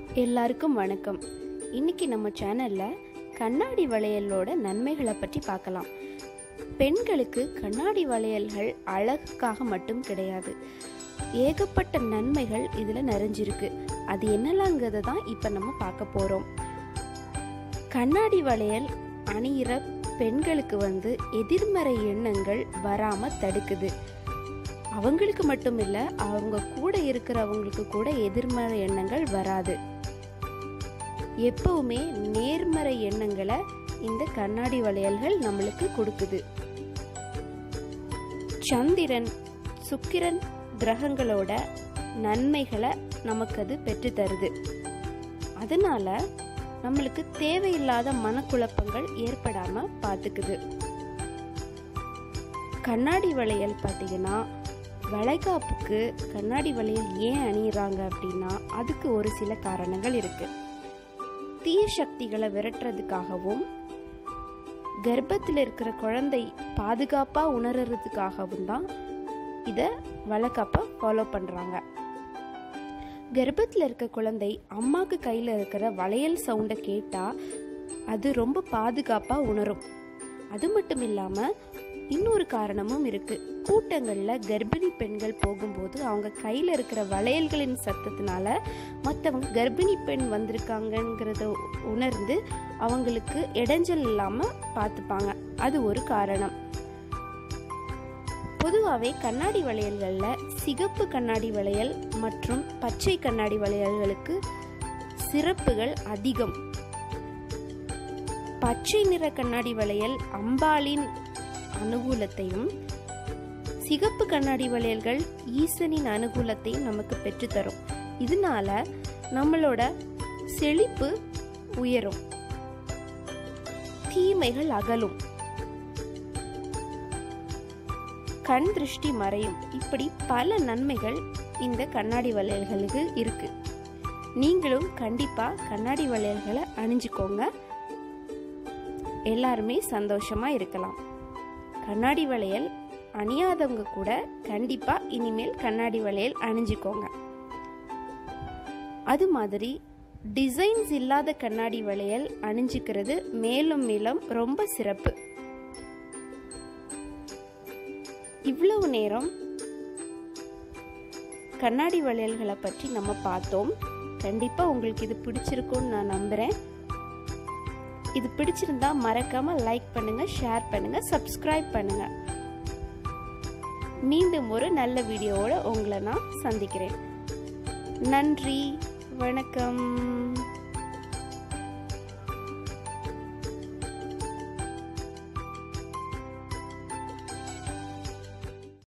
எல்லாருக்கும் வணக்கம் இன்னைக்கு நம்ம சேனல்ல கண்ணாடி வளையலோட நன்மைகளை பற்றி பார்க்கலாம் பெண்களுக்கு கண்ணாடி வளையல்கள் அழகுக்காக மட்டும் கிடையாது ஏகப்பட்ட நன்மைகள் இதில் நிறைஞ்சிருக்கு அது என்னலாங்கிறத தான் இப்போ நம்ம பார்க்க போகிறோம் கண்ணாடி வளையல் அணியிற பெண்களுக்கு வந்து எதிர்மறை எண்ணங்கள் வராமல் தடுக்குது அவங்களுக்கு மட்டும் இல்ல அவங்க கூட இருக்கிறவங்களுக்கு கூட எதிர்மறை எண்ணங்கள் வராது எப்பவுமே நேர்மறை எண்ணங்களை இந்த கண்ணாடி வளையல்கள் நம்மளுக்கு கொடுக்குது சந்திரன் சுக்கிரன் கிரகங்களோட நன்மைகளை நமக்கு அது பெற்று தருது அதனால நம்மளுக்கு தேவையில்லாத மனக்குழப்பங்கள் ஏற்படாம பார்த்துக்குது கண்ணாடி வளையல் பார்த்தீங்கன்னா வளைகாப்புக்கு கண்ணாடி வளையல் ஏன் அணியிறாங்க அப்படின்னா அதுக்கு ஒரு சில காரணங்கள் இருக்கு தீய சக்திகளை விரட்டுறதுக்காகவும் கர்ப்பத்தில் இருக்கிற குழந்தை பாதுகாப்பா உணர்றதுக்காகவும் தான் இதை வளைகாப்பை ஃபாலோ பண்றாங்க கர்ப்பத்தில் இருக்க குழந்தை அம்மாக்கு கையில் இருக்கிற வளையல் சவுண்டை கேட்டால் அது ரொம்ப பாதுகாப்பாக உணரும் அது மட்டும் இல்லாமல் இன்னொரு காரணமும் இருக்கு கூட்டங்களில் கர்ப்பிணி பெண்கள் போகும்போது அவங்க கையில் இருக்கிற வளையல்களின் சத்தத்தினால மற்றவங்க கர்ப்பிணி பெண் வந்திருக்காங்கங்கிறத உணர்ந்து அவங்களுக்கு இடைஞ்சல் இல்லாமல் பார்த்துப்பாங்க அது ஒரு காரணம் பொதுவாகவே கண்ணாடி வளையல்களில் சிகப்பு கண்ணாடி வளையல் மற்றும் பச்சை கண்ணாடி வளையல்களுக்கு சிறப்புகள் அதிகம் பச்சை நிற கண்ணாடி வளையல் அம்பாளின் அனுகூலத்தையும் சிகப்பு கண்ணாடி வளையல்கள் ஈசனின் அனுகூலத்தையும் நமக்கு பெற்றுத்தரும் இதனால நம்மளோட செழிப்பு உயரும் தீமைகள் அகலும் கண் திருஷ்டி மறையும் இப்படி பல நன்மைகள் இந்த கண்ணாடி வளையல்களுக்கு இருக்கு நீங்களும் கண்டிப்பா கண்ணாடி வளையல்களை அணிஞ்சுக்கோங்க எல்லாருமே சந்தோஷமா இருக்கலாம் கண்ணாடி வளையல் அணியாதவங்க கூட கண்டிப்பா இனிமேல் கண்ணாடி வளையல் அணிஞ்சுக்கோங்க அது மாதிரி டிசைன்ஸ் இல்லாத கண்ணாடி வளையல் அணிஞ்சுக்கிறது மேலும் மேலும் ரொம்ப சிறப்பு இவ்வளவு நேரம் கண்ணாடி வளையல்களை பற்றி நம்ம பார்த்தோம் கண்டிப்பா உங்களுக்கு இது பிடிச்சிருக்கும்னு நான் நம்புறேன் இது பிடிச்சிருந்தா மறக்காம லைக் பண்ணுங்க ஷேர் பண்ணுங்க சப்ஸ்கிரைப் பண்ணுங்க மீண்டும் ஒரு நல்ல வீடியோவோட உங்களை நான் சந்திக்கிறேன் நன்றி வணக்கம்